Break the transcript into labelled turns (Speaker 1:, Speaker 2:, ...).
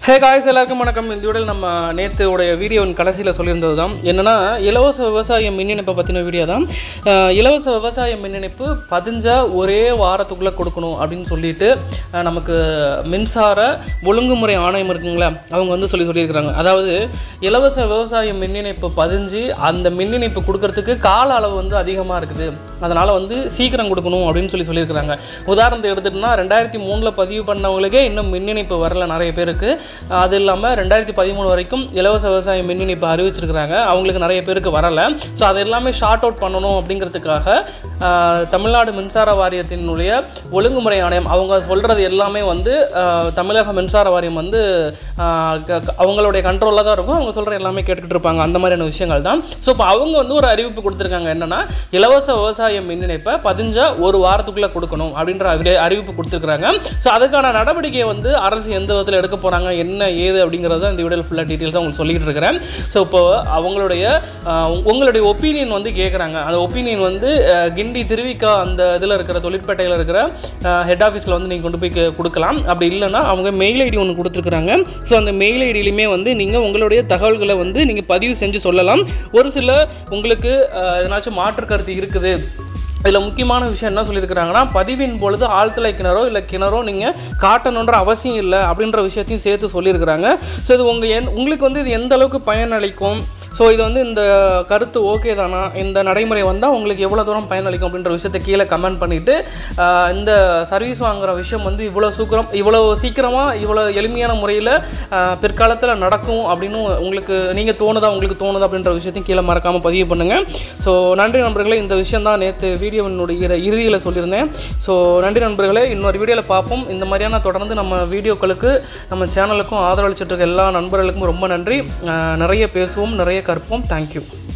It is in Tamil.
Speaker 1: ஹே காய்ஸ் எல்லாருக்கும் வணக்கம் இந்த வீடியோவில் நம்ம நேற்று உடைய வீடியோவின் கடைசியில் சொல்லியிருந்தது தான் என்னென்னா இலவச விவசாய மின் இணைப்பை பற்றின வீடியோ தான் அஹ், இலவச விவசாய மின் இணைப்பு பதிஞ்ச ஒரே வாரத்துக்குள்ளே கொடுக்கணும் அப்படின்னு சொல்லிட்டு அஹ், நமக்கு மின்சார ஒழுங்குமுறை ஆணையம் இருக்குங்களா அவங்க வந்து சொல்லி சொல்லியிருக்கிறாங்க அதாவது இலவச விவசாய மின் இணைப்பு பதிஞ்சு அந்த மின் இணைப்பு கொடுக்கறதுக்கு கால அளவு வந்து அதிகமாக இருக்குது அதனால் வந்து சீக்கிரம் கொடுக்கணும் அப்படின்னு சொல்லி சொல்லியிருக்கிறாங்க உதாரணத்தை எடுத்துட்டோம்னா ரெண்டாயிரத்தி மூணில் பதிவு பண்ணவங்களுக்கே இன்னும் மின் இணைப்பு வரல நிறைய பேருக்கு அது இல்லாமல் ரெண்டாயிரத்தி பதிமூணு வரைக்கும் இலவச விவசாய மின் இணைப்பு அறிவிச்சிருக்கிறாங்க அவங்களுக்கு நிறைய பேருக்கு வரலை ஸோ அது எல்லாமே ஷார்ட் அவுட் பண்ணணும் அப்படிங்கிறதுக்காக ஆஹ், தமிழ்நாடு மின்சார வாரியத்தினுடைய ஒழுங்குமுறை ஆணையம் அவங்க சொல்கிறது எல்லாமே வந்து ஆஹ், தமிழக மின்சார வாரியம் வந்து ஆஹ், க- க- அவங்களுடைய கண்ட்ரோலில் தான் இருக்கும் அவங்க சொல்கிற எல்லாமே கேட்டுக்கிட்டு இருப்பாங்க அந்த மாதிரியான விஷயங்கள் தான் ஸோ இப்போ அவங்க வந்து ஒரு அறிவிப்பு கொடுத்துருக்காங்க என்னன்னா இலவச விவசாய மின் இணைப்பை பதிஞ்ச ஒரு வாரத்துக்குள்ளே கொடுக்கணும் அப்படின்ற அறி- அறிவிப்பு கொடுத்துருக்காங்க ஸோ அதுக்கான நடவடிக்கையை வந்து அரசு எந்த விதத்தில் எடுக்க போகிறாங்க என்ன ஏது அப்படிங்கிறத இந்த வீடியோவில் ஃபுல்லாக டீட்டெயில்ஸாக உங்களுக்கு சொல்லிட்டு இருக்கிறேன் ஸோ இப்போ அவங்களுடைய ஆஹ், உங்க- உங்களுடைய ஒப்பீனியன் வந்து கேட்குறாங்க அந்த ஒப்பீனியன் வந்து ஆஹ், கிண்டி திருவிக்கா அந்த இதில் இருக்கிற தொழிற்பேட்டையில் இருக்கிற ஹெட் ஆஃபீஸில் வந்து நீங்கள் கொண்டு போய் கே- கொடுக்கலாம் அப்படி இல்லைன்னா அவங்க மெயில் ஐடி ஒன்று கொடுத்துருக்குறாங்க ஸோ அந்த மெயில் ஐடியிலுமே வந்து நீங்கள் உங்களுடைய தகவல்களை வந்து நீங்கள் பதிவு செஞ்சு சொல்லலாம் ஒரு சில உங்களுக்கு ஆஹ், எதனாச்சும் மாற்று கருத்து இருக்குது இதில் முக்கியமான விஷயம் என்ன சொல்லியிருக்கிறாங்கன்னா பதிவின் பொழுது ஆழ்துளை கிணறோ இல்லை கிணறோ நீங்கள் காட்டணுன்ற அவசியம் இல்லை அப்படின்ற விஷயத்தையும் சேர்த்து சொல்லியிருக்கிறாங்க ஸோ இது உங்கள் எந் உங்களுக்கு வந்து இது எந்த அளவுக்கு பயனளிக்கும் ஸோ இது வந்து இந்த கருத்து ஓகே தானா இந்த நடைமுறை வந்தால் உங்களுக்கு எவ்வளோ தூரம் பயனளிக்கும் அப்படின்ற விஷயத்தை கீழே கமெண்ட் பண்ணிவிட்டு இந்த சர்வீஸ் வாங்குற விஷயம் வந்து இவ்வளோ சீக்கிரம் இவ்வளோ சீக்கிரமாக இவ்வளோ எளிமையான முறையில் பிற்காலத்தில் நடக்கும் அப்படின்னு உங்களுக்கு நீங்கள் தோணுதா உங்களுக்கு தோணுதா அப்படின்ற விஷயத்தையும் கீழே மறக்காமல் பதிவு பண்ணுங்கள் ஸோ நன்றி நண்பர்களே இந்த விஷயம் தான் நேற்று வீடியோவினுடைய இறுதியில் சொல்லியிருந்தேன் ஸோ நன்றி நண்பர்களே இன்னொரு வீடியோவில் பார்ப்போம் இந்த மாதிரியான தொடர்ந்து நம்ம வீடியோக்களுக்கு நம்ம சேனலுக்கும் ஆதரவளிச்சிட்டு இருக்க எல்லா நண்பர்களுக்கும் ரொம்ப நன்றி அஹ் நிறைய பேசுவோம் நிறைய கற்போம் தேங்க்யூ